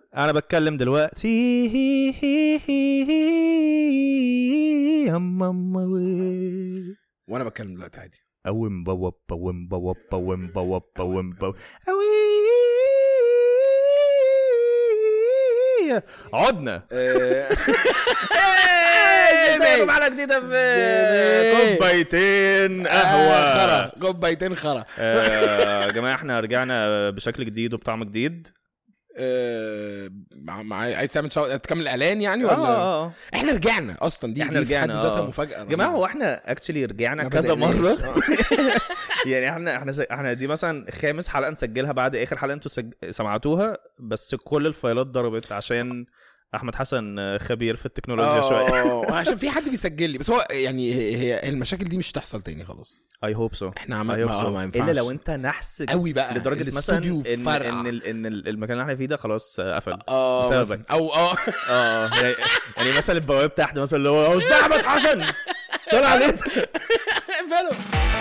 انا بتكلم دلوقتي هم هم وي. وانا بتكلم دلوقتي عادي اوم بوب اوم بوب اوم بوب اوم بوب اوي عدنا آه، ازيكم معانا جديده في جيمي. كوبايتين آه، قهوه خرا كوبايتين خرا آه، يا جماعه احنا رجعنا بشكل جديد وبطعم جديد آه، مع مع- عايز تعمل شو... تكمل الاعلان يعني اه ولا اه اه احنا رجعنا اصلا دي احنا دي في حد رجعنا، ذاتها آه. مفاجاه يا جماعه هو احنا اكشلي رجعنا كذا مره يعني احنا احنا س- احنا دي مثلا خامس حلقه نسجلها بعد اخر حلقه انتوا سج... سمعتوها بس كل الفايلات ضربت عشان احمد حسن خبير في التكنولوجيا شويه اه عشان في حد بيسجل لي بس هو يعني هي هي المشاكل دي مش تحصل تاني خلاص اي هوب سو احنا عملنا ما, ما ينفعش الا لو انت نحس قوي بقى لدرجه مثلا الاستوديو ان فرقع. ان ال- ان ال- المكان اللي احنا فيه ده خلاص آه، قفل اه بسببك. مثلاً. او اه اه يعني, يعني مثلا البواب تحت مثلا اللي هو هو ده احمد حسن طلع عليه اقفله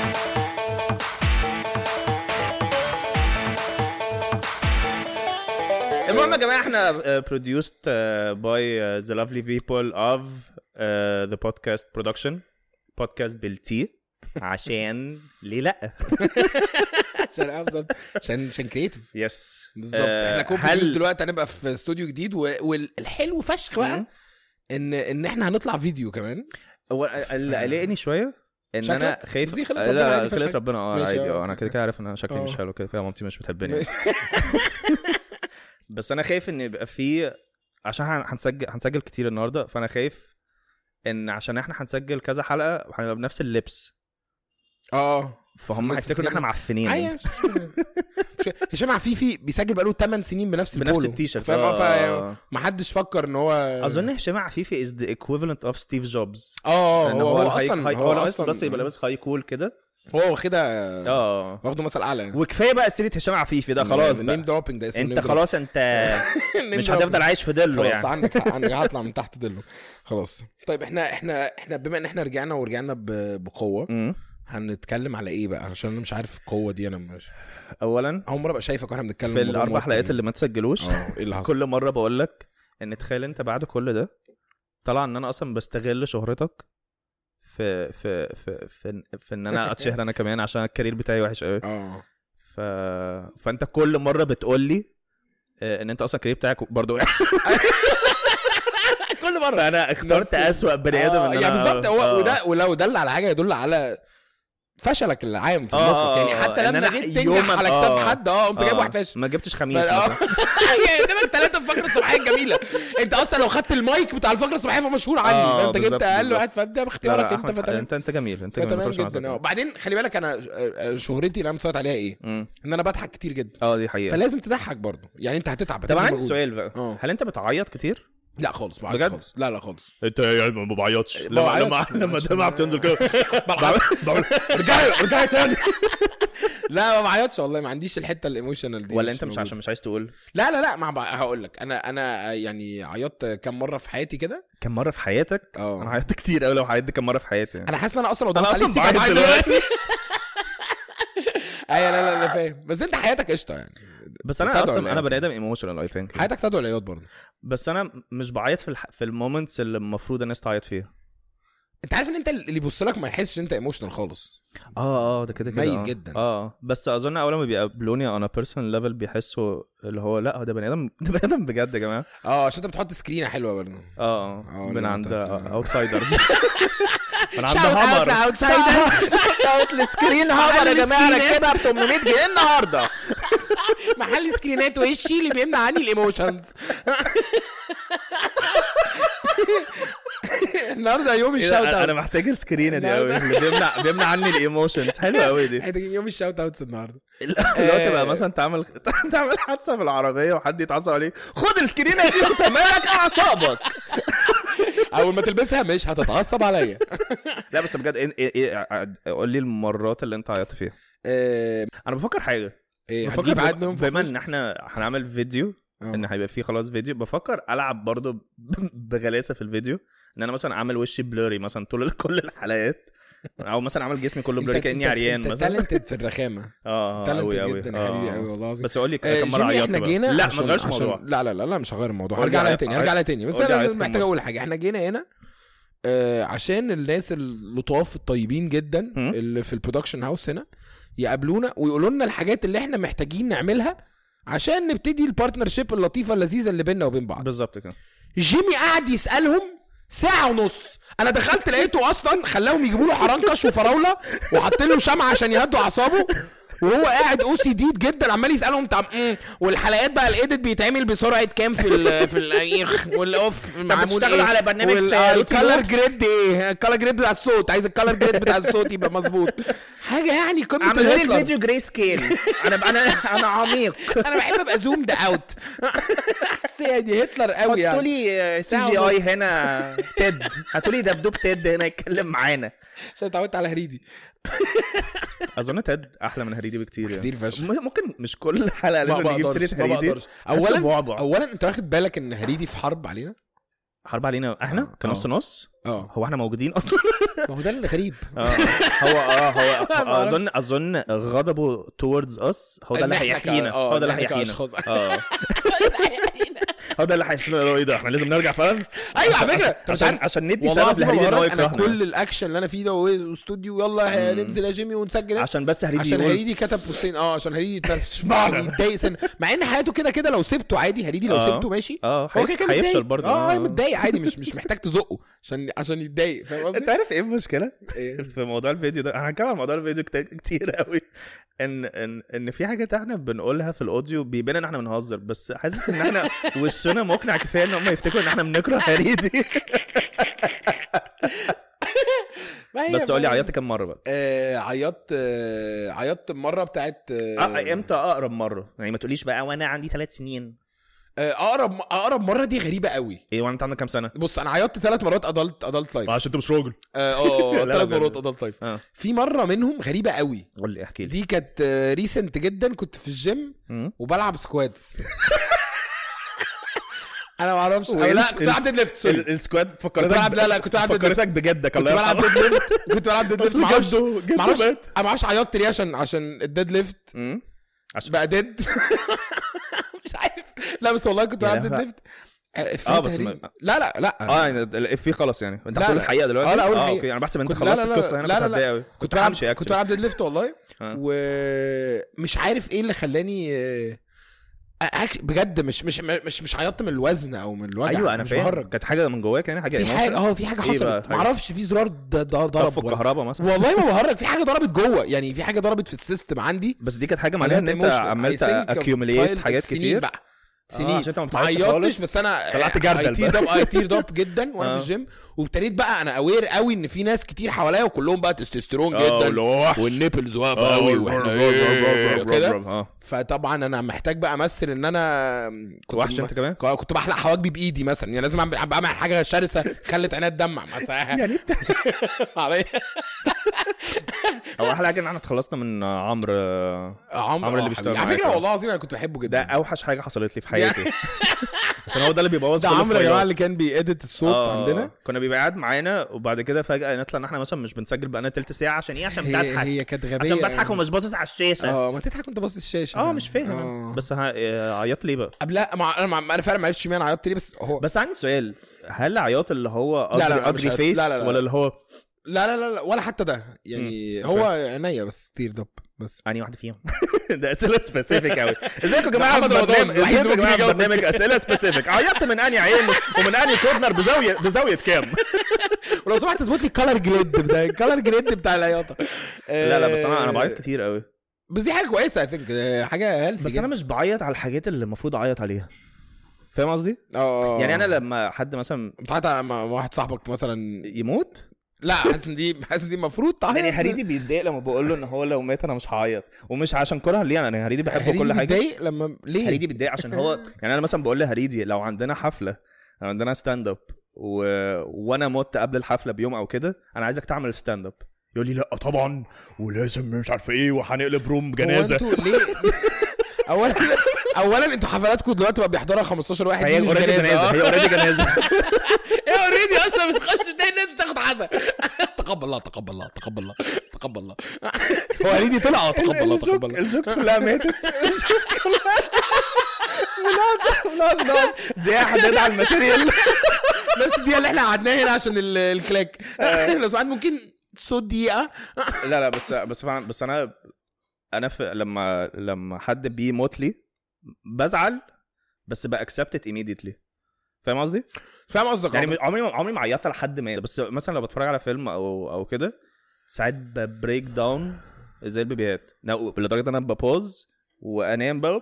المهم يا جماعه احنا produced uh, by uh, the lovely people of uh, the podcast production podcast بالتي عشان ليه لا عشان اه بالظبط عشان عشان كريتيف يس بالظبط احنا كوب هل دلوقتي هنبقى في استوديو جديد و... والحلو فشخ بقى مم. ان ان احنا هنطلع فيديو كمان هو اللي قلقني شويه ان شكلك؟ انا خايف بس دي خلقة لا، ربنا لا عادي، فيهاش خلقة حاجة. ربنا اه ماشي، عادي اه، اه انا اوكي. كده كده عارف ان انا شكلي مش اه. حلو كده كده مامتي مش بتحبني يعني. بس انا خايف ان يبقى في عشان هن- هنسجل هنسجل كتير النهارده فانا خايف ان عشان احنا هنسجل كذا حلقه هنبقى بنفس اللبس اه فهم الناس هيفتكروا ان احنا تفتكر- معفنين ايوه مش مشكلة. مش- هشام عفيفي بيسجل بقاله 8 سنين بنفس بنفس البولو. التيشيرت فاهم آه. ما حدش فكر ان هو اظن هشام عفيفي از ذا equivalent اوف ستيف جوبز اه لان هو, هو, الهاي- اصلا هاي- هو, لابس- اصلا بس يبقى لابس هاي كول كده هو واخدها اه واخده مثل اعلى يعني وكفايه بقى سيره هشام عفيفي ده خلاص نيم بقى دروبنج ده اسمه انت name dropping. خلاص انت name مش dropping. هتفضل عايش في ضله خلاص يعني عندك حق، عندك هطلع من تحت دله خلاص طيب احنا احنا احنا بما ان احنا رجعنا ورجعنا ب- بقوه مم. هنتكلم على ايه بقى عشان انا مش عارف القوه دي انا مش اولا اول مره ابقى شايفك واحنا بنتكلم في الموضوع الاربع موتر. حلقات اللي ما تسجلوش اه ايه اللي حصل كل مره بقول لك ان تخيل انت بعد كل ده طلع ان انا اصلا بستغل شهرتك في في في في, في ان انا اتشهر انا كمان عشان الكارير بتاعي وحش قوي اه ف... فانت كل مره بتقول لي آه، ان انت اصلا الكارير بتاعك برضه وحش كل مره فانا اخترت نفس ال- اسوأ بني ادم آه ان يعني انا بالظبط هو آه. وده ولو دل على حاجه يدل على فشلك العام في آه، المطلق آه، يعني آه، حتى إن لما أنا جيت تنجح يوماً- على كتاف آه. حد اه قمت جايب آه. واحد فاشل ما جبتش ف- خميس آه. مثلا يعني قدامك ثلاثه في فقره الصباحيه الجميله انت اصلا لو خدت المايك بتاع الفقره الصباحيه فمشهور عني آه، فانت جبت بالظبط، اقل بالظبط. واحد فابدا لا، باختيارك لا، انت أحمد، فتمام انت انت جميل انت جميل فتمام ما تخش مع جدا اه صدق. بعدين خلي بالك انا آه، آه، شهرتي اللي انا مسيطر عليها ايه مم. ان انا بضحك كتير جدا اه دي حقيقه فلازم تضحك برضه يعني انت هتتعب طب هتبذل انا عندي مجهود. سؤال بقى اه. هل انت بتعيط كتير؟ لا خالص ما بعيطش بجد؟ خالص لا لا خالص انت يعني ما بعيطش ما لما بعيطش. لما لما معلش. الدمعه بتنزل كده بعمل- بعمل- ارجعي ارجعي تاني لا ما بعيطش والله ما عنديش الحته الايموشنال دي ولا انت مش موجودة. عشان مش عايز تقول لا لا لا ما بع- هقول لك انا انا يعني عيطت كام مره في حياتي كده كم مره في حياتك اه. انا عيطت كتير قوي لو عيطت كم مره في حياتي انا حاسس ان انا اصلا لو انا ضغطت اصلا عليك سيكا بعيط بعيط دلوقتي ايوه لا لا لا فاهم بس انت حياتك قشطه يعني بس انا تدعو اصلا انا العياط. بني ادم ايموشنال اي ثينك حياتك تدعو العياط برضه بس انا مش بعيط في الح... في المومنتس اللي المفروض الناس تعيط فيها انت عارف ان انت اللي يبص لك ما يحسش انت ايموشنال خالص اه اه ده كده كده ميت آه. جدا. اه بس اظن اول ما بيقابلوني انا بيرسونال ليفل بيحسوا اللي هو لا هو ده بني ادم ده بني ادم بجد يا جماعه اه عشان انت بتحط سكرينه حلوه برضه اه اه، من لا، عند بتاعت- اوتسايدرز من عند Shout out هامر لأوتسايدر. اوت السكرين هامر يا محل جماعه سكرين. ركبها ب 800 جنيه النهارده محل سكرينات وشي اللي بيمنع عني الايموشنز النهارده يوم إيه الشاوت ده؟ انا اوت محتاج السكرينه دي قوي اللي بيمنع بيمنع عني الايموشنز حلوه قوي دي محتاجين يوم الشاوت اوتس النهارده اللي هو تبقى مثلا تعمل تعمل حادثه في العربيه وحد يتعصب عليك خد السكرينه دي وانت مالك اعصابك اول ما تلبسها مش هتتعصب عليا لا بس بجد ايه ايه ايه قول لي المرات اللي انت عيطت فيها آه، انا بفكر حاجه ايه بفكر هتجيب عاد بما, منهم بما ان احنا هنعمل فيديو آه. ان هيبقى فيه خلاص فيديو بفكر العب برضو بغلاسه في الفيديو ان انا مثلا اعمل وشي بلوري مثلا طول كل الحلقات او مثلا عمل جسمي كله بلوري كاني عريان انت مثلا تالنتد في الرخامه اه تالنت قوي قوي جدا يا حبيبي قوي والله العظيم بس قول لي آه، كم مره جيمي عيطت احنا بقى. جينا لا ما عشان- تغيرش عشان- الموضوع لا لا لا لا مش هغير الموضوع قول لي هرجع لها عيطت- تاني هرجع لها تاني بس قول لي انا عيطت كم محتاج مرة. اقول حاجه احنا جينا هنا آه عشان الناس اللطاف الطيبين جدا مم. اللي في البرودكشن هاوس هنا يقابلونا ويقولوا لنا الحاجات اللي احنا محتاجين نعملها عشان نبتدي البارتنرشيب اللطيفه اللذيذه اللي بيننا وبين بعض بالظبط كده جيمي قعد يسالهم ساعة ونص انا دخلت لقيته اصلا خلاهم يجيبوا له حرنكش وفراوله وحط له شمعة عشان يهدوا اعصابه وهو قاعد او سي دي جدا عمال يسالهم طب مم، والحلقات بقى الايديت بيتعمل بسرعه كام في ال في الايخ والاوف معمول بتشتغلوا على برنامج في روتي الكالر لوكس؟ جريد ايه الكالر جريد بتاع الصوت عايز الكالر جريد بتاع الصوت يبقى مظبوط حاجه يعني قمه اعملوا لي الهتلر الفيديو جراي سكيل انا انا انا عميق انا بحب ابقى زومد اوت بس يعني هتلر قوي حطوا يعني لي سي ساعة جي اي ونص. هنا تيد هاتوا لي دبدوب تيد هنا يتكلم معانا عشان اتعودت على هريدي اظن تيد احلى من هريدي بكتير يعني كتير فشخ. م- ممكن مش كل حلقه ما لازم نجيب بقدرش سيره ما هريدي بقدرش اولا اولا بعبع اولا انت واخد بالك ان هريدي في حرب علينا حرب علينا احنا آه، كنص آه. نص اه هو احنا موجودين اصلا ما هو ده اللي غريب آه. هو اه هو ما أعرفش. اظن اظن غضبه towards us هو ده اللي إن إحنا ك- هيحيينا آه، هو ده اللي إن إحنا هيحيينا كأشخاص. اه هو ده اللي هيحسسنا اللي هو ايه ده احنا لازم نرجع فعلا ايوه على عشان- فكره انت مش عشان عارف عشان ندي والله سبب العظيم لهريدي ان هو بهرج، انا يكرهنا كل الاكشن اللي انا فيه ده واستوديو يلا ننزل يا جيمي ونسجل عشان بس هريدي عشان يقول هريدي كتب بوستين اه عشان هريدي يتنرفز اشمعنى؟ عشان يتضايق سنه مع ان حياته كده كده لو سبته عادي هريدي لو آه. سبته ماشي اه هو كده كده هيفشل متضايق برضه اه آه، متضايق عادي مش مش محتاج تزقه عشان عشان يتضايق فاهم انت قصدي؟ عارف ايه المشكله إيه؟ في موضوع الفيديو ده انا هتكلم عن موضوع الفيديو كت- كتير قوي ان ان ان في حاجات احنا بنقولها في الاوديو بيبان ان احنا بنهزر بس حاسس ان احنا وشنا مقنع كفايه ان هم يفتكروا ان احنا بنكره هريدي ما هي بس قول لي بقى- عيطت كام مره بقى آه عيطت آه عيطت مره بتاعت آه اه امتى اقرب مره يعني ما تقوليش بقى وانا عندي ثلاث سنين آه، اقرب اقرب مره دي غريبه قوي ايه وانا انت عندك كام سنه بص انا عيطت ثلاث مرات ادلت ادلت لايف عشان انت مش راجل اه اه لا، لا، ثلاث بجد. مرات ادلت لايف اه في مره منهم غريبه قوي قول لي احكي لي دي كانت ريسنت جدا كنت في الجيم مم. وبلعب سكواتس انا ما اعرفش أو وإيه لا الس- كنت بلعب ديد ليفت سوري ال- السكواد فكرتك بلعب- لا، لا، كنت بلعب ديد فكرتك بجدك كنت الله بلعب يرحمه ديد ليفت كنت بلعب ديد ليفت أصل ما اعرفش جده- جده ما اعرفش مات. انا ما اعرفش عيطت ليه عشان عشان الديد ليفت مم. عشان بقى ديد مش عارف لا بس والله كنت يا بلعب ديد لهوي. ليفت آه آه، بس تهريج. ما- لا لا لا اه يعني الافيه خلاص يعني انت لا، هتقول لا. الحقيقه دلوقتي آه، لا، أقول الحقيقة. اوكي انا بحسب انت كنت- لا، خلصت لا، لا، القصه هنا لا، كنت لا، لا. هتضايق قوي كنت بلعب همشي كنت actually. بلعب ديد ليفت والله آه. ومش عارف ايه اللي خلاني آه، أك- بجد مش مش مش مش عيطت من الوزن او من الوجع ايوه انا مش فاهم بهرج كانت حاجه من جواك يعني حاجه في حاجه emotion. اه في حاجه إيه بقى حصلت حاجة؟ معرفش في زرار د- د- ضرب طف ولا- الكهرباء مثلا والله ما بهرج في حاجه ضربت جوه يعني في حاجه ضربت في السيستم عندي بس دي كانت حاجه معناها ان انت حاجات emotional. عمال I think اكيوميليت file حاجات سنين كتير بقى آه، سنين عشان انت ما ما بتعيطش عيطتش خالص. بس انا طلعت جردل اي تي بقى. اب اي تي اب جدا وانا آه. في الجيم وابتديت بقى انا اوير قوي ان في ناس كتير حواليا وكلهم بقى تستوستيرون آه، اللي جدا هو وحش. والنيبلز واقفه آه، قوي وال- واحنا وال- إيه وال- كده اه فطبعا انا محتاج بقى امثل ان انا كنت وحش انت كمان كنت بحلق حواجبي بايدي مثلا يعني لازم اعمل بعمل حاجه شرسه خلت عينيا تدمع مثلا يعني انت عليا هو احلى حاجه ان احنا اتخلصنا من عمرو عمرو عمرو اللي آه، بيشتغل حبيبي. على معاك. فكره والله العظيم انا كنت بحبه ده جدا اوحش حاجه حصلت لي في حياتي عشان هو ده اللي بيبوظ ده كل عمرو يا جماعه الفايلات. اللي كان بيأديت الصوت آه، عندنا كنا بيبقى قاعد معانا وبعد كده فجاه نطلع ان احنا مثلا مش بنسجل بقالنا تلت ساعه عشان ايه عشان هي بضحك هي كانت غبيه عشان بضحك ومش باصص على الشاشه اه ما تضحك وانت باصص الشاشه اه مش فاهم آه. أنا. بس ها- آه، عيطت ليه بقى قبل لا ما انا ما انا فعلا ما عرفتش مين انا عيطت ليه بس هو بس عندي سؤال هل عياط اللي هو لا، لا، لا، مش اجري عياط. فيس لا، لا، لا. ولا اللي هو لا لا لا, لا ولا حتى ده يعني مم. هو عينيا بس تير دب بس انهي واحده فيهم ده اسئله سبيسيفيك قوي ازيكم يا جماعه محمد في رمضان، برنامج الوحيد ازيكم يا اللي جماعه ممكن في يجاوب. برنامج اسئله سبيسيفيك عيطت من انهي عين ومن انهي كورنر بزاويه بزاويه كام ولو سمحت اظبط لي الكالر جريد بتاع الكالر جريد بتاع العياطه لا لا بس انا انا بعيط كتير قوي بس دي حاجه كويسه اي ثينك حاجه هيلثي بس انا مش بعيط على الحاجات اللي المفروض اعيط عليها فاهم قصدي؟ اه يعني انا لما حد مثلا بتاعت مع واحد صاحبك مثلا يموت لا حاسس ان دي حاسس ان دي المفروض تعيط يعني هريدي بيتضايق لما بقول له ان هو لو مات انا مش هعيط ومش عشان كره ليه انا هريدي بحبه هريدي كل حاجه بيتضايق لما ليه هريدي بيتضايق عشان هو يعني انا مثلا بقول لهريدي لو عندنا حفله لو عندنا ستاند اب و... وانا مت قبل الحفله بيوم او كده انا عايزك تعمل ستاند اب يقول لي لا طبعا ولازم مش عارف ايه وهنقلب روم هو جنازه انتوا ليه اولا اولا انتوا حفلاتكم دلوقتي بقى بيحضرها 15 واحد هي دي مش اوريدي جنازه آه. هي اوريدي جنازه هي اوريدي اصلا بتخش تلاقي الناس بتاخد عزا تقبل تقبل الله تقبل الله تقبل الله تقبل الله هو هريدي طلع اه تقبل الله تقبل الله الجوكس كلها ماتت الجوكس كلها بنقعد بنقعد نقعد دي حدد على الماتيريال نفس الدقيقه اللي احنا قعدناها هنا عشان ال- الكلاك لو سمحت ممكن صوت دقيقه لا لا بس بس فعلا بس انا انا في لما لما حد بيموت لي بزعل بس باكسبت immediately فاهم قصدي؟ فاهم قصدك يعني يعني م- عمري ما- عمري ما عيطت لحد مات بس مثلا لو بتفرج على فيلم او او كده ساعات ببريك داون زي البيبيات لا، لدرجه ان انا ببوز وانام بقى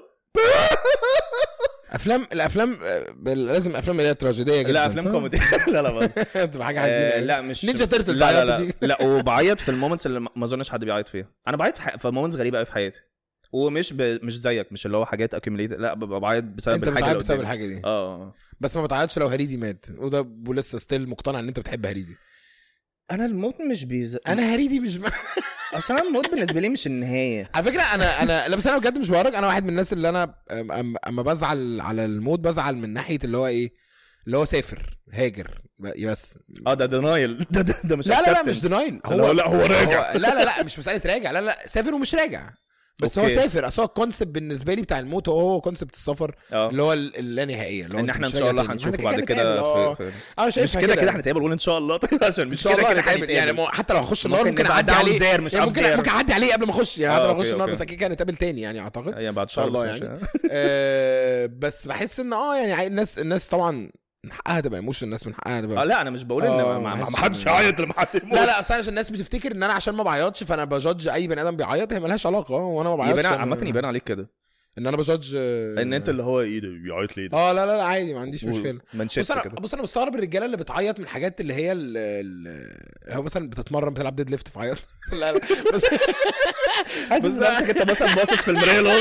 افلام الافلام آه، بال- لازم افلام اللي هي تراجيديه جدا لا افلام صح؟ كوميدي لا لا بس تبقى حاجه حزينه آه، أوي. لا مش نينجا تيرتلز لا لا عيطت لا, فيه. لا وبعيط في المومنتس اللي ما ما اظنش حد بيعيط فيها انا بعيط في, ح... في مومنتس غريبه قوي في حياتي ومش ب... مش زيك مش اللي هو حاجات اكيوميليت لا ببقى بعيط بسبب انت الحاجه بتعيط اللي بسبب قدامي. الحاجه دي اه آه. بس ما بتعيطش لو هريدي مات وده ولسه ستيل مقتنع ان انت بتحب هريدي انا الموت مش بيز انا هريدي مش اصلا الموت بالنسبه لي مش النهايه على فكره انا انا لا بس انا بجد مش بهرج انا واحد من الناس اللي انا أم- أم- اما بزعل على الموت بزعل من ناحيه اللي هو ايه اللي هو سافر هاجر ب- بس اه ده دينايل ده, ده, ده مش لا لا لا acceptance. مش دينايل اللي هو لا هو راجع هو لا لا لا مش مساله راجع لا لا سافر ومش راجع بس أوكي. هو سافر اصل هو الكونسيبت بالنسبه لي بتاع الموت هو هو كونسيبت السفر اه اللي هو ال- اللانهائيه اللي هو ان انت احنا ان مش شاء راجع الله تاني. هنشوفه إحنا بعد نتقابل، كده آه. في... في... انا مش شايفها كده كده هنتقابل قول ان شاء الله طيب عشان ان مش شاء كده الله كده هنتقابل يعني هنتقابل مو- حتى لو هخش النار ممكن ممكن نبقى اعدي down عليه there مش يعني up ممكن there. ممكن اعدي عليه قبل ما اخش يعني آه، حتى لو أوكي، اخش النار أوكي. بس اكيد كده هنتقابل تاني يعني اعتقد يعني بعد ان شاء شهر الله بس يعني ماشي. آه، بس بحس ان اه يعني عاي- الناس الناس طبعا من حقها تبقى ايموشن الناس من حقها اه تبقى لا انا مش بقول ان آه، ما- ما بحس ما حدش إن- يعيط لما حد يموت لا لا اصل عشان الناس بتفتكر ان انا عشان ما بعيطش فانا بجادج اي بني ادم بيعيط هي ملهاش علاقه وانا ما بعيطش يبان أنا- عامه يبان عليك كده ان انا بجادج آه، ان انت اللي هو ايه ده بيعيط ليه ده اه لا لا لا عادي ما عنديش مشكله بص منشيت انا كده بص انا مستغرب الرجاله اللي بتعيط من حاجات اللي هي ال ال هو مثلا بتتمرن بتلعب ديد ليفت فعيط لا لا بس حاسس بس- نفسك انت مثلا باصص في المرايه اللي هو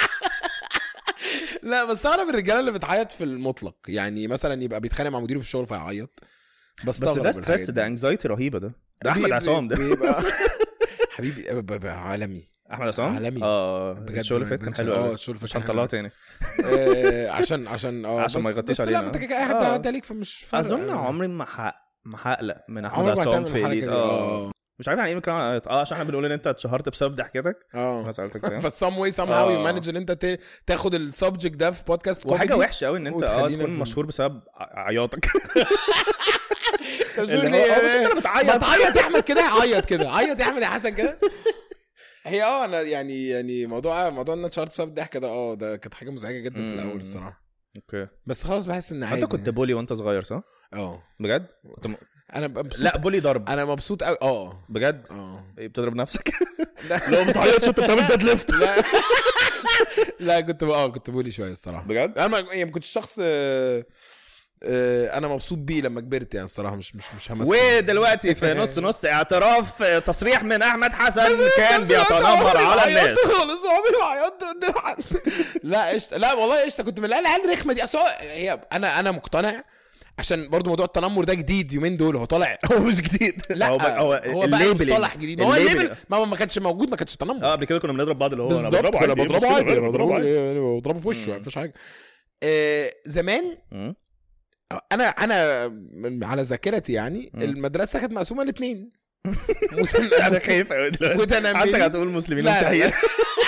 لا بستغرب الرجاله اللي بتعيط في المطلق يعني مثلا يبقى بيتخانق مع مديره في الشغل فيعيط بس بستغرب ده الحاجات ستريس دي. ده انكزايتي رهيبه ده ده بي- احمد بي- عصام ده بيبقى حبيبي ب- ب- عالمي احمد عصام عالمي. اه بجد الشغل اللي فات كان حلو اه قوي الشغل مش كان حلو هنطلعه تاني آه، عشان عشان اه عشان ما بس- يغطيش بس علينا. لا انت كده كده اي حد آه. هيعدي عليك فمش فارقه اظن عمري ما حق ما هقلق من احمد عمرك ما عصام هتعمل في الحركه إليت. دي اه اه مش عارف يعني ايه بنتكلم عن عيط. اه عشان احنا بنقول ان انت اتشهرت بسبب ضحكتك اه انا سالتك فاهم فالسام واي سام هاو يو آه. مانج ان انت ت- تاخد السبجكت ده في بودكاست وحاجه كوميدي. وحشه قوي ان انت اه وتخلينا تكون في- مشهور بسبب ع- عياطك اللي اللي هو اه بس انت اللي بتعيط بتعيط يا احمد كده عيط كده عيط يا احمد يا حسن كده هي اه انا يعني يعني موضوع موضوع ان انا اتشهرت بسبب الضحكه ده اه ده كانت حاجه مزعجه جدا في مم. الاول الصراحه اوكي بس خلاص بحس ان عادي انت كنت بولي وانت صغير صح؟ اه بجد؟ كنت م... انا مبسوط لا بولي ضرب انا مبسوط قوي اه بجد؟ اه ايه بتضرب نفسك؟ لا لو ما بتعيطش انت بتعمل ديد ليفت لا لا كنت اه كنت بولي شويه الصراحه بجد؟ انا ما يعني ما كنتش شخص آه، آه، انا مبسوط بيه لما كبرت يعني الصراحه مش مش مش همثل ودلوقتي في نص نص اعتراف تصريح من احمد حسن كان بيتنمر على الناس خالص عمري ما عيطت قدام حد لا قشطه لا والله قشطه كنت من العيال العيال الرخمه دي اصل هو- هي انا انا مقتنع عشان برضو موضوع التنمر ده جديد يومين دول هو طالع هو مش جديد لا هو بقى- هو هو بقى الليبلينج. مصطلح جديد ما هو الليبلينج. الليبل ما هو ما كانش موجود ما كانش تنمر اه قبل كده كنا بنضرب بعض اللي هو انا بالظبط بضربه انا عادي، إيه بضربه المشكلة؟ عادي بضربه بضربه عادي. عادي بضربه في وشه مم. مفيش حاجه آه، زمان مم. انا انا من- على ذاكرتي يعني مم. المدرسه كانت مقسومه لاثنين انا خايف قوي دلوقتي متنمرين. حاسسك هتقول مسلمين لا، لا، لا. ومسيحيين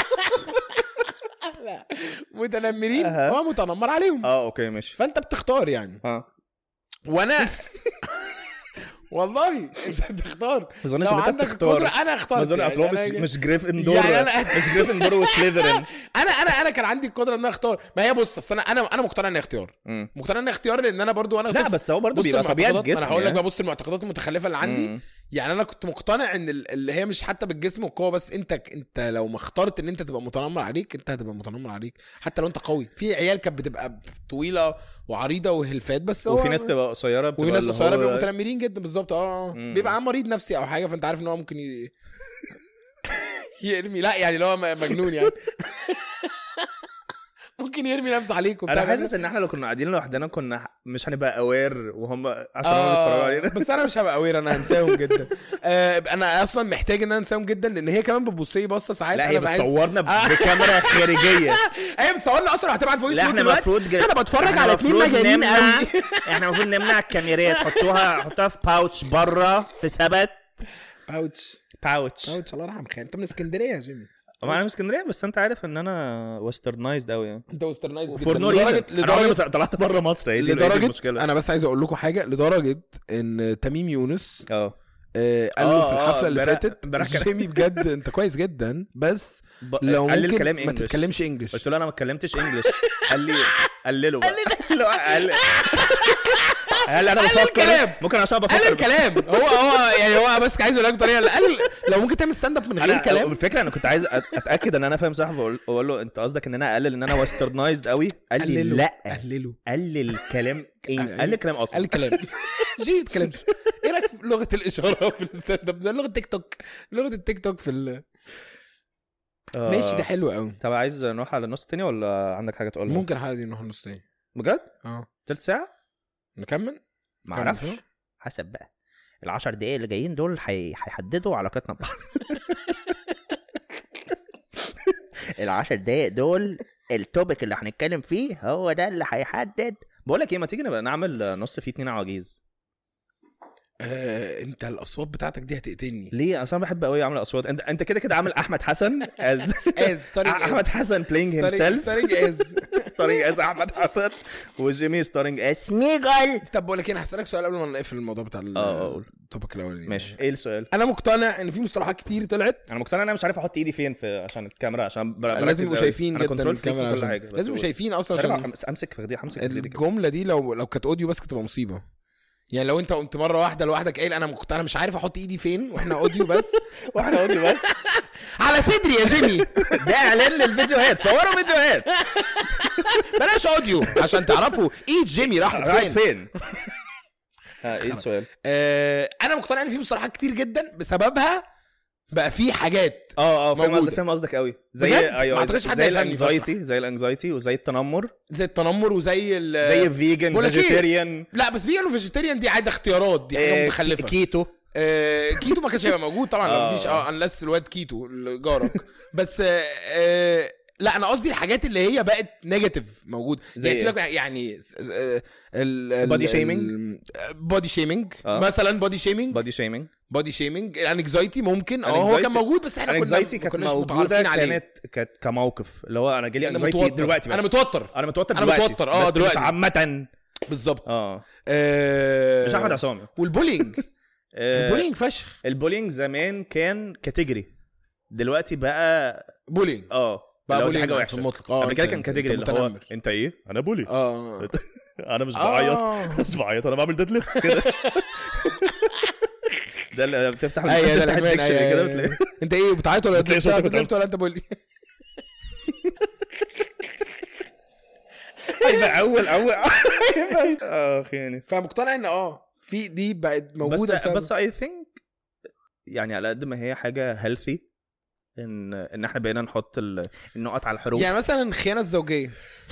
لا متنمرين أها. هو متنمر عليهم اه اوكي ماشي فانت بتختار يعني اه وانا والله انت بتختار ما اظنش لو ان انت عندك بتختار قدره انا اخترت ما اظن يعني اصل هو مش أنا- مش جريفندور يعني أنا- مش جريفندور وسليذرين انا انا انا كان عندي القدره ان انا اختار ما هي بص اصل انا انا انا مقتنع اني اختيار مم. مقتنع اني اختيار لان انا برضو انا لا طفل. بس هو برضه بص بيبقى طبيعه المعتقدات- الجسم انا هقول لك يعني. بقى بص المعتقدات المتخلفه اللي عندي مم. يعني انا كنت مقتنع ان ال- اللي هي مش حتى بالجسم والقوه بس انت انت لو ما اخترت ان انت تبقى متنمر عليك انت هتبقى متنمر عليك حتى لو انت قوي في عيال كانت بتبقى طويله وعريضه وهلفات بس هو وفي ناس تبقى قصيره بتبقى وفي ناس اللي قصيره هو- بيبقوا متنمرين جدا بالظبط اه مم. بيبقى عنده مريض نفسي او حاجه فانت عارف ان هو ممكن ي... يرمي لا يعني اللي هو م- مجنون يعني ممكن يرمي نفسه عليك وبتاع انا حاسس ان احنا لو كنا قاعدين لوحدنا كنا ح- مش هنبقى اوير وهم عشان هم بيتفرجوا آه علينا بس انا مش هبقى اوير انا هنساهم جدا آه انا اصلا محتاج ان انا انساهم جدا لان هي كمان بتبص لي بصه ساعات لا انا هي بحس بتصورنا آه. بكاميرا خارجيه هي بتصورنا اصلا وهتبعت فويس لا نوت احنا دلوقتي المفروض جا... انا بتفرج احنا على اتنين المفروض مجانين نمنع- قوي احنا المفروض نمنع الكاميرات حطوها حطوها في باوتش بره في ثبت باوتش باوتش باوتش الله يرحم خالد انت من اسكندريه يا جيمي ما انا من اسكندريه بس انت عارف ان انا ويسترنايزد قوي يعني انت وسترنايز فور نو ريزن انا عمري ما طلعت بره مصر هي دي هي دي لدرجه المشكله انا بس عايز اقول لكم حاجه لدرجه ان تميم يونس اه آه قال له آه، في آه، الحفله اللي امبارح- فاتت امبارح كان- جيمي بجد انت كويس جدا بس ب- لو قلل ممكن الكلام ما انجلش تتكلمش انجلش قلت له انا ما اتكلمتش انجلش قال لي قلله بقى قال قال قال لي انا قلل بفكر الكلام. ممكن عشان بفكر قال الكلام هو هو يعني هو بس عايز يقول لك طريقه قال لو ممكن تعمل ستاند اب من غير انا كلام الفكره انا كنت عايز أت- اتاكد ان انا فاهم صح بقول بقول له انت قصدك ان انا اقلل ان انا ويسترنايزد قوي قال لي قلله لا قلله قلل الكلام إيه؟ قلل الكلام قال اصلا الكلام جيمي ما بيتكلمش ايه رايك في لغه الاشاره في الستاند اب زي لغه تيك توك لغه التيك توك في ال... آه. ماشي ده حلو قوي طب عايز نروح على النص التاني ولا عندك حاجه تقولها ممكن الحلقه دي نروح نص تاني بجد اه تلت ساعه نكمل ما كمل اعرفش طبعا. حسب بقى العشر دقايق اللي جايين دول هي- هيحددوا علاقتنا ببعض العشر دقايق دول التوبيك اللي هنتكلم فيه هو ده اللي هيحدد بقول لك ايه ما تيجي نبقى نعمل نص فيه اتنين عواجيز آه، انت الاصوات بتاعتك دي هتقتلني ليه اصلا بحب قوي اعمل اصوات انت انت كده كده عامل احمد حسن از از ستارينج احمد حسن بلاينج هيم سيلف ستارينج از ستارينج از احمد حسن وجيمي ستارينج از سميجل طب بقول لك إيه، انا هسالك سؤال قبل ما نقفل الموضوع بتاع ال- اه، اه، قول. التوبيك الاولاني ماشي ايه السؤال انا مقتنع ان في مصطلحات كتير طلعت انا مقتنع ان انا مش عارف احط ايدي فين في عشان الكاميرا عشان ب- بركز لازم يبقوا قوي. شايفين أنا جدا كنترول فريك الكاميرا وكل عشان حاجه بس لازم يبقوا هو- شايفين اصلا مش عارف عشان أمس- امسك في دي همسك في دي كده. الجمله دي لو لو كانت اوديو بس كانت تبقى مصيبه يعني لو انت قمت مره واحده لوحدك قايل انا مقتنع انا مش عارف احط ايدي فين واحنا اوديو بس واحنا اوديو بس على صدري يا جيمي ده اعلان للفيديوهات صوروا فيديوهات بلاش اوديو عشان تعرفوا ايد جيمي راحت رايت فين فين اه ايه السؤال آه انا مقتنع ان في مصطلحات كتير جدا بسببها بقى في حاجات اه اه فاهم موجودة. قصدك فاهم قصدك قوي زي بجد؟ ايوه ما أعتقدش حد زي هيفهمني الانكزايتي زي الانكزايتي وزي التنمر زي التنمر وزي ال زي فيجن بقول لك إيه؟ فيجيتيريان لا بس فيجن وفيجيتيريان دي عاده اختيارات دي حاجه متخلفه كيتو آه كيتو ما كانش هيبقى موجود طبعا لو آه. مفيش اه انلس الواد كيتو اللي جارك بس آه آه لا انا قصدي الحاجات اللي هي بقت نيجاتيف موجود زي يعني إيه؟ سيبك يعني آه، ال Body shaming؟ بودي شيمينج آه. مثلا بودي شيمينج بادي شيمينج بودي شيمينج الانكزايتي ممكن اه هو كان Anxiety- موجود بس احنا كنا الانكزايتي ما كانت كناش موجوده متعرفين عليه كانت كانت كموقف اللي هو انا جالي انا انكزايتي متوتر دلوقتي بس انا متوتر انا متوتر أنا دلوقتي متوتر، آه، بس دلوقتي. مش عامة بالظبط اه آه مش احمد عصام والبولينج آه، البولينج فشخ البولينج زمان كان كاتيجوري دلوقتي بقى بولينج اه بقى اللي هو دي بولينج حاجه في وحشه المطلق اه قبل كده أنت- كان أنت كاتيجوري اللي هو متنمر. انت ايه انا بولي اه انا مش بعيط آه. مش بعيط انا بعمل ديد ليفت كده ده اللي بتفتح ايوه ده بتفتح العنوان، الديكشنري أيوة، كده أيوة. بتلاقي انت ايه بتعيط ولا بتلاقي بتلف صوتك بتلف ولا انت بولي هيبقى اول اول اخ يعني فمقتنع ان اه في دي بقت بس موجوده بسبب- بس اي ثينك يعني على قد ما هي حاجه هيلثي ان ان احنا بقينا نحط ال- النقط على الحروف يعني مثلا الخيانه الزوجيه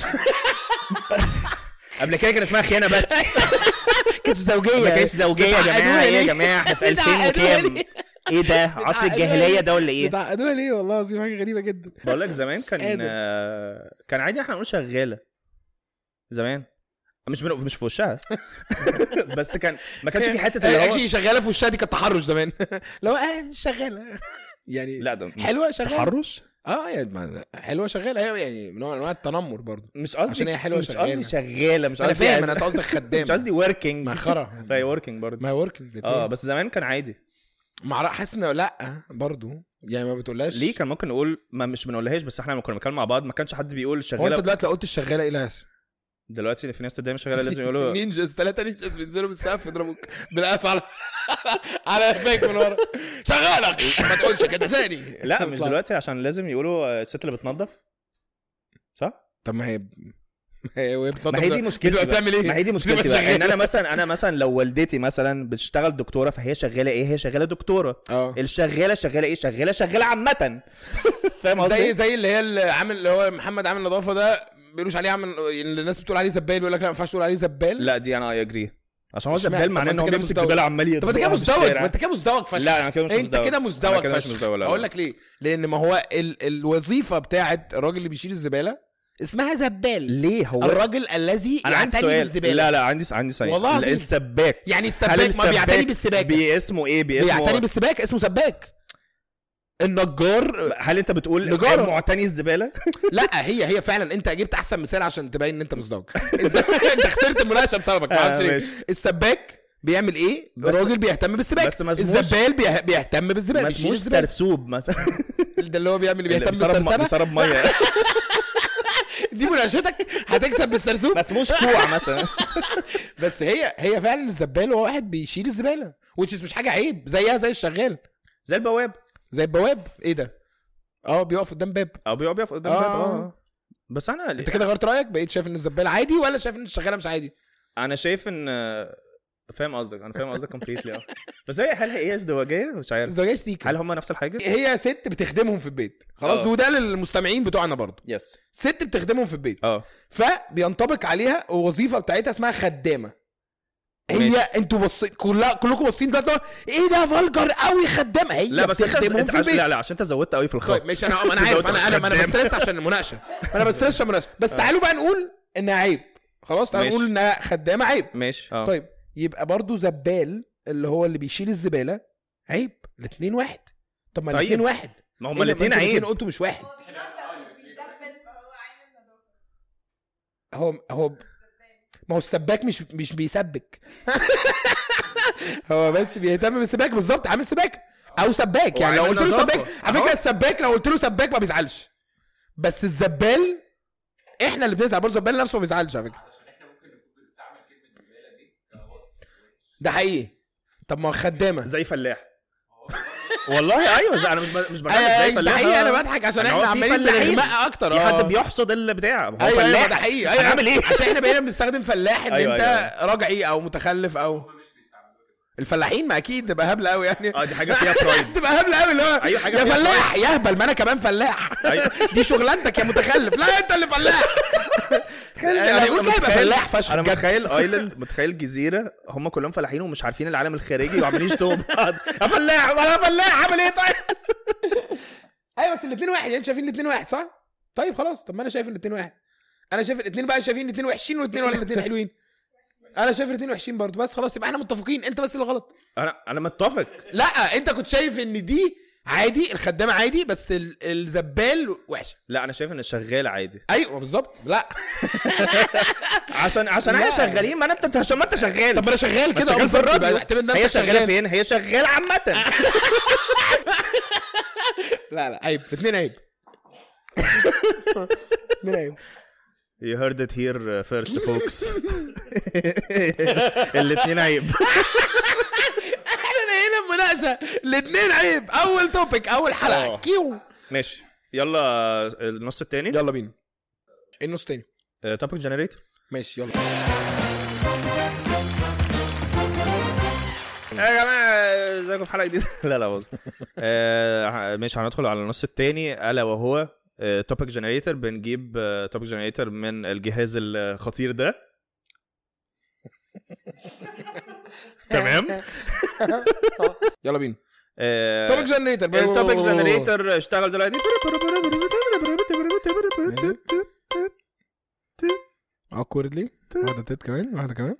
قبل كده كان اسمها خيانه بس كانت زوجيه ما كانتش زوجيه يا جماعه بتعقدوها ايه يا ليه؟ جماعه احنا في 2000 بتعقدوها وكام ليه؟ ايه ده عصر بتعقدوها الجاهليه ليه؟ ده ولا ايه بتعقدوها ليه والله العظيم حاجه غريبه جدا بقول لك زمان كان قادر. آه، كان عادي احنا نقول شغاله زمان مش بن... مش في وشها بس كان ما كانش في حته اللي هو اكشلي شغاله في وشها دي كانت تحرش زمان لو اه شغاله يعني لا ده مش حلوه شغاله تحرش اه يعني ما- حلوه شغاله ايوه يعني من نوع من انواع التنمر برضه مش قصدي عشان هي حلوة مش شغالة. قصدي شغاله مش انا قصدي فاهم عايز- انا انت قصدك خدام مش قصدي وركينج مسخره لا هي وركينج برضه ما هي وركينج اه بس زمان كان عادي مع حاسس انه لا برضه يعني ما بتقولهاش ليه كان ممكن نقول ما مش بنقولهاش بس احنا لما كنا بنتكلم مع بعض ما كانش حد بيقول هو انت شغاله دلوقتي لو قلت الشغاله ايه اللي هيحصل؟ دلوقتي في ناس دايما شغاله لازم يقولوا نينجاز ثلاثة نينجاز بينزلوا بالسقف يضربوك بالقف على على قفاك من ورا شغالك ما تقولش كده تاني لا مش اطلع. دلوقتي عشان لازم يقولوا آه، الست اللي بتنظف صح؟ طب ما هي ما هي وهي بتنضف ما هي ده- دي مشكلتي بتبقى بقى. بتعمل ايه؟ ما هي دي مشكلتي بتبقى بقى ان شغالة. انا مثلا انا مثلا لو والدتي مثلا بتشتغل دكتوره فهي شغاله ايه هي شغاله دكتوره اه الشغاله شغاله ايه شغاله شغاله عامه فاهم زي قصدي زي اللي هي اللي عامل اللي هو محمد عامل نظافه ده بيقولوش عليه عامل اللي الناس بتقول عليه زبال يقول لك لا ما ينفعش تقول عليه زبال لا دي انا اي اجري عشان هو اشمعنى؟ زبال طب معناه ما ان انت هو كده بيمسك مزدوج. زباله عمال طب ما انت كده يضربها في مزدوج الشارع. ما انت كده مزدوج فشخ لا انا كده مش انت مزدوج. كده أنا مزدوج كده مش فشخ مزدوج، لا، لا. اقول لك ليه لان ما هو ال... الوظيفه بتاعت الراجل اللي بيشيل الزباله اسمها زبال ليه هو الراجل الذي انا عندي يعتني سؤال بالزباله لا لا عندي عندي سؤال والله العظيم. السباك يعني هل السباك ما بيعتني بالسباكه بي اسمه ايه باسمه بيعتني بالسباك اسمه سباك النجار هل انت بتقول نجارة. معتني الزباله لا هي هي فعلا انت جبت احسن مثال عشان تبين ان انت مزدوج الز- انت خسرت المناقشه بسببك ما اعرفش آه، ليه ماشي. السباك بيعمل ايه؟ بس- راجل بيهتم بالسباك بس ما اسموش- الزبال بيه- بيهتم بالزبال ما بيشيل اسموش الزبالة. سرسوب مثلا ده اللي هو بيعمل اللي بيهتم بيسرب م- بالسرسبه بيسرب ميه دي مناقشتك هتكسب بالسرسوب ما اسموش كوع مثلا بس هي هي فعلا الزبال هو واحد بيشيل الزباله which is مش حاجه عيب زيها زي الشغال زي البواب زي البواب ايه ده اه بيقف قدام باب او بيقف بيقف قدام آه. الباب اه بس انا انت كده غيرت رايك بقيت شايف ان الزبال عادي ولا شايف ان الشغاله مش عادي انا شايف ان فاهم قصدك انا فاهم قصدك كومبليتلي اه بس هي هل هي ازدواجيه مش عارف الزوجيه سيكا هل هم نفس الحاجه هي ست بتخدمهم في البيت خلاص آه. وده للمستمعين بتوعنا برضه يس ست بتخدمهم في البيت اه فبينطبق عليها وظيفه بتاعتها اسمها خدامه هي ماشي. انتوا بصين كلها كلكم باصين دلوقتي اللي هو، ايه ده فالجر قوي خدامه هي لا بس انت, بتخدمهم انت في عش... البيت لا لا عشان انت زودت قوي في الخط طيب ماشي انا انا عارف انا انا انا خدام. بسترس عشان المناقشه انا بسترس عشان المناقشه بس تعالوا بقى نقول انها عيب خلاص تعالوا ماشي. نقول انها خدامه عيب ماشي اه طيب يبقى برضو زبال اللي هو اللي بيشيل الزباله عيب الاثنين واحد طب ما طيب. الاثنين واحد ما هم إيه لما الاثنين انتوا عيب قلتوا مش واحد هو بينظف مش بيزبل فهو عامل نظافه هو هو ما هو السباك مش مش بيسبك هو بس بيهتم بالسباك بالظبط عامل سباك او سباك هو يعني لو عامل قلت له نظافة. سباك على فكره أهو. السباك لو قلت له سباك ما بيزعلش بس الزبال احنا اللي بنزعل برضه الزبال نفسه ما بيزعلش على فكره ده حقيقي طب ما هو خدامه زي فلاح والله ايوه زي انا مش ب- مش بتكلم ايوه زي أيوة، ده فلاح حقيقي انا آه. بضحك عشان يعني هو احنا في عمالين فلاحين. بنغمق اكتر في آه. حد بيحصد البتاع هو ايوه ايوه فلاح ده حقيقي ايوه هنعمل ايه عشان احنا بقينا بنستخدم فلاح ان أيوة، انت أيوة. رجعي او متخلف او الفلاحين ما اكيد تبقى هبله قوي يعني اه دي حاجه فيها برايد تبقى هبله قوي اللي هو أيوة، حاجة يا فيها فلاح يا اهبل ما انا كمان فلاح أيوة. دي شغلانتك يا متخلف لا انت اللي فلاح انا بقول كده يبقى فلاح فشخ انا بجد. متخيل ايلاند متخيل جزيره هم كلهم فلاحين ومش عارفين العالم الخارجي وعمالين يشتموا بعض يا فلاح انا فلاح عامل ايه طيب ايوه بس الاثنين واحد يعني انتوا شايفين الاثنين واحد صح؟ طيب خلاص طب ما انا شايف الاثنين واحد انا شايف الاثنين بقى شايفين الاثنين وحشين والاثنين ولا الاثنين حلوين انا شايف الاثنين وحشين برضه بس خلاص يبقى احنا متفقين انت بس اللي غلط انا انا متفق لا انت كنت شايف ان دي عادي الخدامه عادي بس ال- الزبال وحشه لا انا شايف ان الشغال عادي ايوه بالظبط لا عشان عشان لا. احنا شغالين ما انا انت عشان ما انت شغال طب ما انا شغال ما كده أنت شغال في بالظبط، يبقى الراديو اعتبر هي نفسك شغاله شغال فين هي شغاله عامه لا لا عيب الاثنين عيب الاثنين عيب You heard it here first folks الاتنين عيب احنا هنا المناقشه الاثنين عيب اول توبيك اول حلقه آه. كيو ماشي يلا النص التاني يلا بينا إيه النص تاني توبيك جنريتور ماشي يلا يا جماعه ازيكم في حلقه جديده لا لا بص آه، ماشي هندخل على النص التاني الا وهو توبيك جنريتور بنجيب توبيك جنريتور من الجهاز الخطير ده تمام يلا بينا آه، توبيك جنريتور التوبيك جنريتور اشتغل دلوقتي اوكوردلي واحده تيت كمان واحده كمان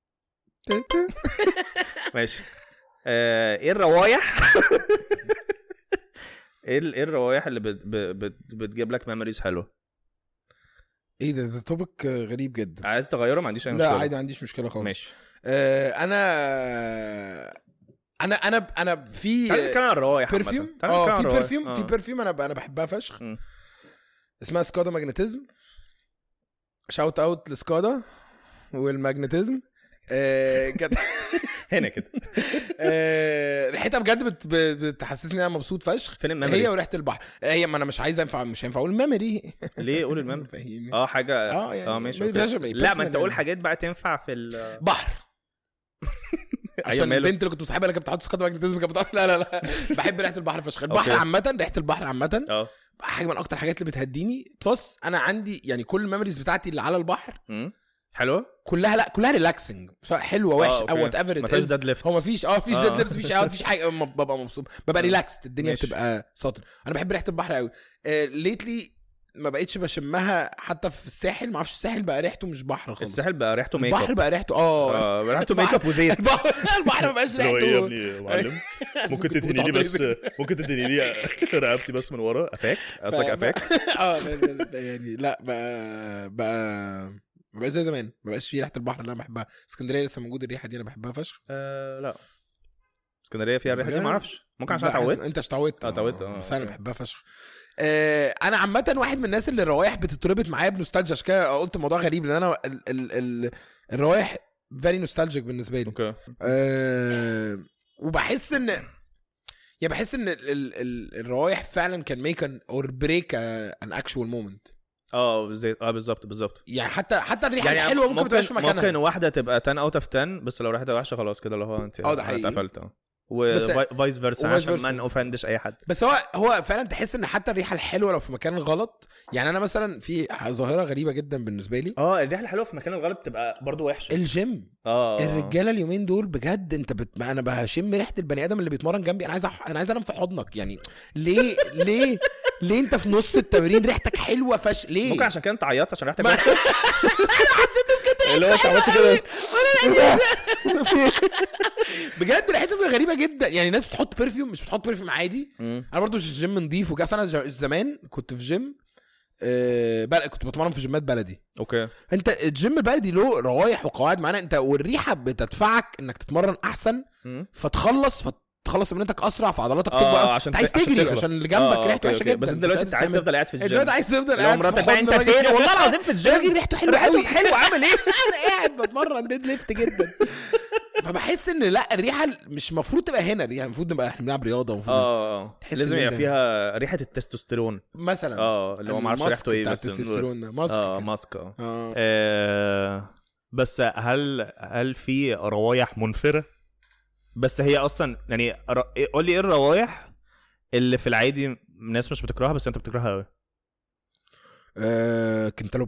ماشي آه، ايه الروايح ايه ال- ايه الروايح اللي بت بت بتجيب لك ميموريز حلوه ايه ده ده توبيك غريب جدا عايز تغيره ما عنديش اي لا مشكله عادي ما عنديش مشكله خالص ماشي آه انا انا انا انا في تعال نتكلم عن الروايح عامة. برفيوم تعال نتكلم اه عن في الروايح. برفيوم في آه. برفيوم انا انا بحبها فشخ مم. اسمها سكادا ماجنتيزم شاوت اوت لسكادا والماجنتيزم آه، كانت هنا كده آه، ريحتها بجد بت- بت- بتحسسني ان انا مبسوط فشخ فين الميموري هي وريحه البحر هي ما انا مش عايز انفع مش هينفع اقول الميموري ليه قول الميموري فاهمني اه حاجه اه يعني اه ماشي ما أوكي. يبقاش- ما لا ما انت personal قول يعني. حاجات بقى تنفع في ال بحر عشان ماله. البنت اللي كنت مصاحبها اللي كانت بتحط سكادا ماجنتيزم كانت بتحط لا لا لا بحب ريحه البحر فشخ البحر أوكي. عامه ريحه البحر عامه اه حاجه من اكتر الحاجات اللي بتهديني بلس انا عندي يعني كل الميموريز بتاعتي اللي على البحر مم. حلوه كلها لا كلها ريلاكسنج سواء حلوه وحش أوكي. او وات ايفر ما فيهاش dead lifts. هو مفيش اه مفيش آه. ديد ليفت مفيش اوت مفيش حاجه م- ببقى مبسوط ببقى ريلاكسد الدنيا ماشي. بتبقى ساطر انا بحب ريحه البحر قوي آه ليتلي ما بقتش بشمها حتى في الساحل ما اعرفش الساحل بقى ريحته مش بحر خالص الساحل بقى ريحته ميك البحر اب بقى ريحته اه اه ريحته ميك اب البحر- وزيت البحر البحر ما بقاش لو ايه يا ريحته ابني يا معلم ممكن بتحط تدهني لي بس إيه؟ ممكن تدهني لي رقبتي بس من ورا قفاك قصدك قفاك اه ب- ب- ب- يعني لا بقى بقى ما بقاش زي زمان ما بقاش فيه ريحه البحر اللي انا بحبها اسكندريه لسه موجود الريحه دي انا بحبها فشخ بس- آه، لا اسكندريه فيها الريحه دي بجد؟ ما اعرفش ممكن عشان لا، اتعودت انت اتعودت اه، اتعودت، اه، بس انا اوكي. بحبها فشخ آه انا عامه واحد من الناس اللي الروايح بتتربط معايا بنوستالجيا عشان كده قلت الموضوع غريب لان انا ال ال ال الروايح فيري نوستالجيك بالنسبه لي اوكي آه وبحس ان يعني بحس ان ال ال ال الروايح فعلا كان ميك ان اور بريك ان اكشوال مومنت اه زي اه بالظبط بالظبط يعني حتى حتى الريحه يعني الحلوه ممكن ما تبقاش في ممكن مكانها واحده تبقى 10 اوت اوف 10 بس لو ريحتها وحشه خلاص كده اللي هو انت اه، ده حقيقي. اتقفلت اه بس- وفايس فيرسا وفايس عشان ما فيرسا. نوفندش اي حد بس هو هو فعلا تحس ان حتى الريحه الحلوه لو في مكان غلط يعني انا مثلا في ظاهره غريبه جدا بالنسبه لي اه الريحه الحلوه في مكان الغلط بتبقى برضو وحشه الجيم اه الرجاله اليومين دول بجد انت بت... انا بشم ريحه البني ادم اللي بيتمرن جنبي انا عايز أح... انا عايز انام في حضنك يعني ليه ليه ليه انت في نص التمرين ريحتك حلوه فش ليه ممكن عشان كده انت عيطت عشان ريحتك ما- وحشه اللي هو انت عملت كده بجد ريحتهم بتبقى غريبه جدا يعني ناس بتحط برفيوم مش بتحط برفيوم عادي مم. انا برضو الجيم نضيف وكده أصل انا ج- زمان كنت في جيم آه بل... كنت بتمرن في جيمات بلدي اوكي انت الجيم البلدي له روايح وقواعد معينه انت والريحه بتدفعك انك تتمرن احسن مم. فتخلص فتخلص تمرينتك اسرع فعضلاتك اه تكبر عشان انت عايز ت- عشان تجري تخلص. عشان اللي جنبك اه، ريحته اوكي، وحشه اوكي. جدا بس انت مش دلوقتي قادر انت عايز تعمل. تفضل قاعد في الجيم دلوقتي عايز تفضل لو قاعد في مراتك بقى حضن انت راجل فين كده. والله العظيم في الجيم الراجل ريحته حلوه قوي حلو عامل ايه انا قاعد بتمرن ديد ليفت جدا فبحس ان لا الريحه مش المفروض تبقى هنا الريحه المفروض نبقى احنا بنلعب رياضه المفروض اه اه تحس لازم ان يبقى انت- فيها ريحه التستوستيرون مثلا اه اللي هو ما اعرفش الماسك ريحته ايه بتاع بس التستوستيرون ده ماسك اه كده. ماسك اه اه آه، بس هل هل في روايح منفره بس هي اصلا يعني ر- قول لي ايه الروايح اللي في العادي الناس مش بتكرهها بس انت بتكرهها قوي آه، كنتالوب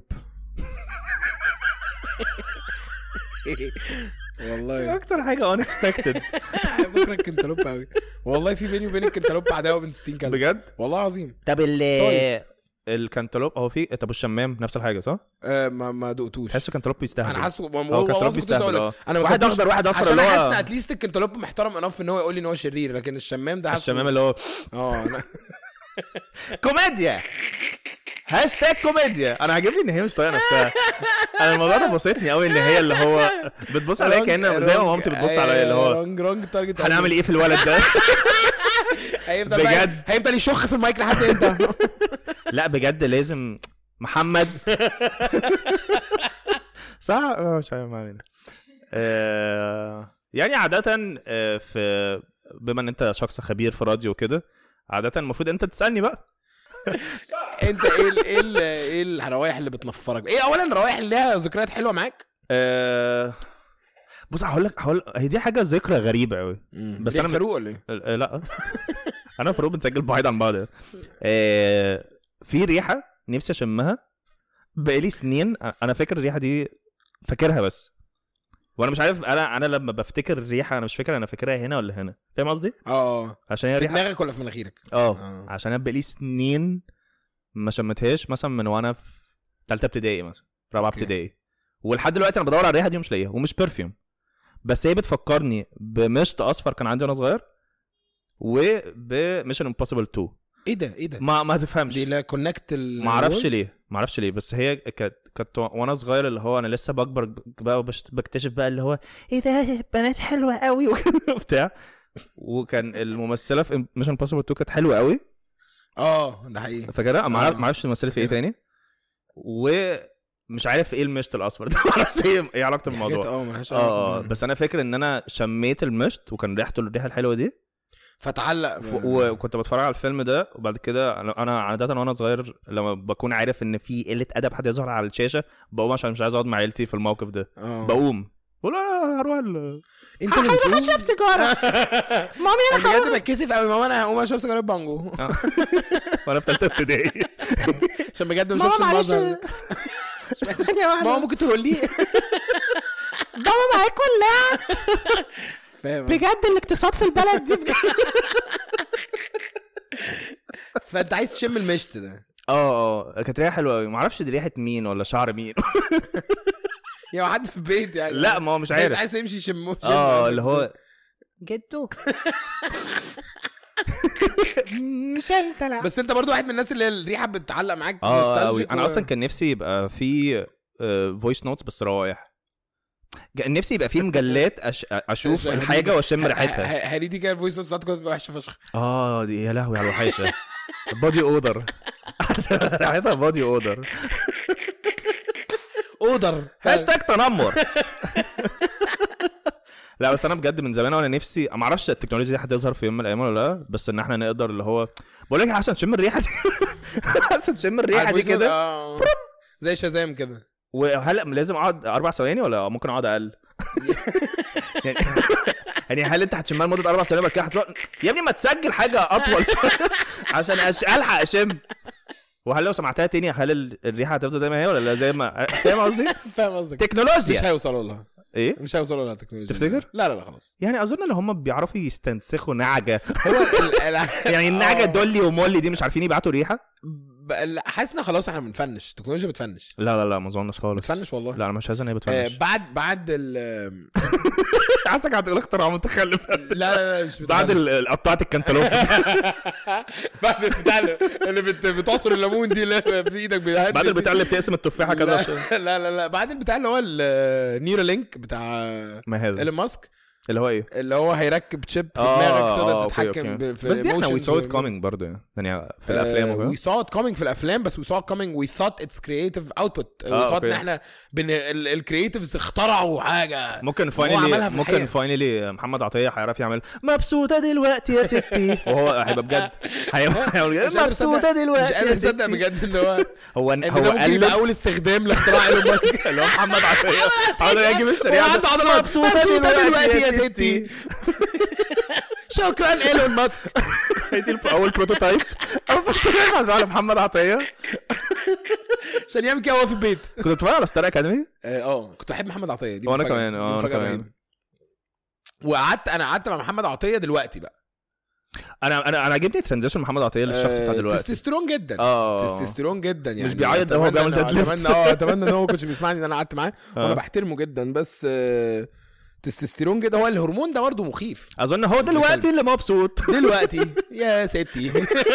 والله اكتر حاجه unexpected بكره الكنتالوب قوي والله في بيني وبين الكنتالوب عداوه بين 60 كلب بجد والله العظيم طب ال سايز. الكنتالوب هو في طب الشمام نفس الحاجه صح؟ آه ما ما دقتوش تحسه كنتالوب بيستهبل انا حاسه هو والله كنتالوب العظيم كنت لسه بيستهبل هقول اه لك. انا ما واحد كنتش- اخضر واحد اصفر عشان اللي انا حاسس ان هو اتليست الكنتالوب محترم انف ان هو يقول لي ان هو شرير لكن الشمام ده حاسه الشمام اللي هو اه أنا- كوميديا هاشتاج كوميديا انا عاجبني ان هي مش طايقه نفسها انا الموضوع ده بسطني قوي ان هي اللي هو بتبص عليا رونج- كان زي ما رونج- مامتي بتبص أيوة، عليا اللي هو رونج رونج تارجت هنعمل ايه في الولد ده هيفضل بجد؟ بجد هيفضل يشخ في المايك لحد امتى لا بجد لازم محمد صح آه، مش عارف ما علينا آه، يعني عادة آه، في بما ان انت شخص خبير في راديو وكده عادة المفروض انت تسألني بقى انت ايه ال- ايه ال- ايه الروايح اللي بتنفرك ايه اولا الروايح اللي ليها ذكريات حلوه معاك آه، بص هقول لك هقول هي دي حاجة ذكرى غريبة قوي بس ريحة أنا- فاروق ولا ايه آه، لا انا وفاروق بنسجل بعيد عن بعض آه، في ريحة نفسي اشمها بقالي سنين انا فاكر الريحة دي فاكرها بس وانا مش عارف انا انا لما بفتكر الريحه انا مش فاكر انا فاكرها هنا ولا هنا فاهم قصدي اه عشان هي في ريحه دماغك ولا في مناخيرك اه آه. عشان انا بقالي سنين ما شمتهاش مثلا من وانا في ثالثه ابتدائي مثلا رابعه أوكي. ابتدائي ولحد دلوقتي انا بدور على الريحه دي ومش لاقيها ومش برفيوم بس هي بتفكرني بمشط اصفر كان عندي وانا صغير وبميشن امبوسيبل 2 ايه ده ايه ده ما ما تفهمش دي لا كونكت ما اعرفش ليه ما اعرفش ليه بس هي كانت كانت وانا صغير اللي هو انا لسه بكبر بقى وبش- بكتشف بقى اللي هو ايه ده بنات حلوه قوي وبتاع وكان الممثله في ميشن امبوسيبل 2 كانت حلوه قوي اه ده حقيقي فاكرها ما اعرف آه. ما اعرفش مثلت في ايه تاني ومش عارف ايه المشط الاصفر ده ما اعرفش ايه ايه علاقته دي حاجات بالموضوع اه ملهاش اه اه علاقة. بس انا فاكر ان انا شميت المشط وكان ريحته الريحه الحلوه دي فتعلق ف- وكنت بتفرج على الفيلم ده وبعد كده انا أنا عاده وانا صغير لما بكون عارف ان في قله ادب حد يظهر على الشاشه بقوم عشان مش عايز اقعد مع عيلتي في الموقف ده اه بقوم بقول انا هروح ال... انت اللي بتقول سيجاره مامي انا بجد بتكسف قوي ماما انا هقوم اشرب سيجاره بانجو وانا في ثالثه ابتدائي عشان بجد ما شفتش المنظر ثانيه ماما ممكن تقول لي بابا معاك ولا فاهم بجد الاقتصاد في البلد دي بجد فانت عايز تشم المشط ده اه اه كانت ريحه حلوه قوي معرفش دي ريحه مين ولا شعر مين يا حد في البيت يعني لا ما هو مش عارف عايز يمشي يشمه اه اللي هو جدو مش انت لا بس انت برضو واحد من الناس اللي الريحه بتعلق معاك اه nostalgic قوي انا و- اصلا كان نفسي يبقى في فويس نوتس بس روايح كان نفسي يبقى في مجلات أش... اشوف هنيدي- الحاجه واشم ه- ريحتها ه- هنيدي كده الفويس نوت ساعات كنت بتبقى وحشه فشخ اه دي يا لهوي على الوحشه بودي اودر ريحتها بودي اودر اودر هاشتاج تنمر لا بس انا بجد من زمان وانا نفسي ما اعرفش التكنولوجيا دي هتظهر في يوم من الايام ولا لا بس ان احنا نقدر اللي هو بقول لك يا حسن شم الريحه دي حسن شم الريحه دي كده آه. زي شازام كده وهل لازم اقعد اربع ثواني ولا ممكن اقعد اقل؟ يعني يعني هل انت هتشمها لمده اربع ثواني بعد كده هتروح يا ابني ما تسجل حاجه اطول شويه عشان أش... الحق اشم وهل لو سمعتها تاني هل ال- الريحه هتفضل زي ما هي ولا لا زي ما فاهم قصدي؟ فاهم قصدك مش تكنولوجيا هيوصلوا لها ايه؟ مش هيوصلوا لها التكنولوجيا تفتكر؟ لا لا لا خلاص يعني اظن ان هم بيعرفوا يستنسخوا نعجه هو ال- ال- يعني النعجه آه. دولي ومولي دي مش عارفين يبعتوا ريحه ب- لا، حاسس ان خلاص احنا بنفنش التكنولوجيا بتفنش لا لا لا ما اظنش خالص بتفنش والله لا انا مش حاسس ان هي آه بتفنش بعد بعد ال حاسسك هتقول اختراع متخلف لا لا لا مش بعد بتفنش. ال- ال- قطعت الكنتالوب بعد البتاع اللي- اللي بت- بتعصر الليمون دي اللي في ايدك بيهدي بعد البتاع اللي بتقسم التفاحه كذا عشان- لا لا لا لا بعد البتاع اللي هو النيورا لينك بتاع ما هذا ايلون ماسك اللي هو ايه اللي هو هيركب تشيب في آه، دماغك آه، تقدر أوكي، تتحكم أوكي. ب- في بس دي احنا وي emotions سو ات و- كومينج برضه يعني يعني في الافلام وي وكده سو ات كومينج في الافلام بس وي سو ات كومينج وي ثوت اتس كرييتيف اوتبوت وي آه، ثوت ان أوكي. احنا الكرييتيفز اخترعوا حاجه ممكن هو عملها فاينلي في ممكن الحقيقة. فاينلي محمد عطيه هيعرف يعمل مبسوطه دلوقتي يا ستي وهو هيبقى بجد هيبقى هيقول مش قادر مبسوطه أصدق- دلوقتي مش يا قادر اصدق ستي. بجد ان هو هو ان هو ده ممكن قلب يبقى اول استخدام لاختراع ايلون ماسك اللي هو محمد عطيه حاضر يجيب الشريعه وعنده عضلات مبسوطه دلوقتي يا ستي شكرا ايلون ماسك هي دي اول بروتوتايب اول بروتوتايب على محمد عطيه عشان يعمل كده وهو في البيت كنت بتتفرج على ستار اكاديمي اه آه، كنت بحب محمد عطيه دي وأنا مفاجأة. كمان، دي آه، وأنا مفاجأة كمان. رهيبة. وقعدت انا قعدت مع محمد عطيه دلوقتي بقى انا انا انا عاجبني ترانزيشن محمد عطيه للشخص بتاع آه، دلوقتي تستوستيرون جدا اه تستوستيرون جدا يعني بيعيط ده وهو أتمنى بيعمل إن- dead lift. اتمنى اه اتمنى ان هو ما كنتش بيسمعني ان انا قعدت معاه وانا آه. بحترمه جدا بس آه، تستوستيرون جدا هو الهرمون ده برضه مخيف اظن هو دلوقتي اللي مبسوط دلوقتي يا ستي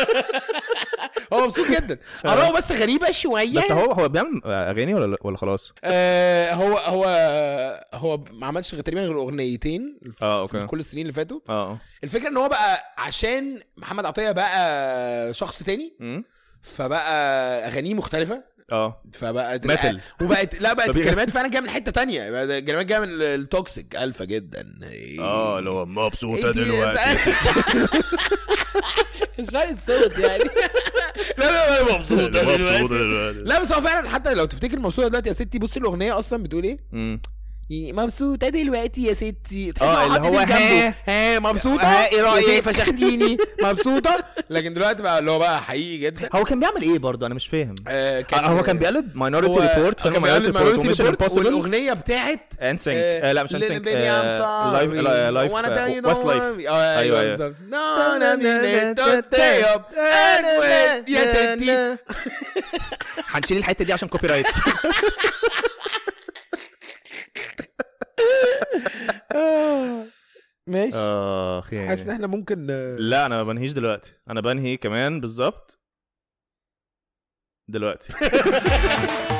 هو مبسوط جدا اراءه بس غريبه شويه بس هو هو بيعمل اغاني ولا ولا خلاص آه هو هو هو ما عملش غير تقريبا غير اغنيتين في آه، في أوكي. كل السنين اللي فاتوا اه الفكره ان هو بقى عشان محمد عطيه بقى شخص تاني أمم. فبقى اغانيه مختلفه اه فبقى Metal. وبقت لا بقت طبيعي. الكلمات فعلا جايه من حته تانية بقت الكلمات جايه من التوكسيك الفا جدا اه اللي هو مبسوطه إنتي- دلوقتي مش فارق الصوت يعني لا لا لا مبسوطه مبسوطه دلوقتي دلوقتي لا بس هو فعلا حتى لو تفتكر مبسوطه دلوقتي يا ستي بص الاغنيه اصلا بتقول ايه أمم. يعني مبسوطه دلوقتي يا ستي تحس آه، إن اللي حاطط هو إيد جنبه. ها. ها مبسوطه ها، إيه رأيك؟ يا ستي فشختيني مبسوطه لكن دلوقتي بقى اللي هو بقى حقيقي جدا هو كان بيعمل ايه برضه انا مش فاهم آه آه، هو كان بيقلد ماينورتي هو- ريبورت كان فيلم بيقلد ماينورتي ريبورت Minority وميشن Report امبوسيبل والاغنيه بتاعت انسينج آه، لا مش Little انسينج baby I'm sorry. لايف لايف I wanna tell you ويست don't لايف worry. آه، أيوة، ايوه أيوة. بالظبط No, no, no, don't stay up and wait. يا ستي هنشيل الحته دي عشان كوبي رايتس ماشي اخ حاسس ان يعني احنا ممكن آه، لا انا ما بنهيش دلوقتي انا بنهي كمان بالظبط دلوقتي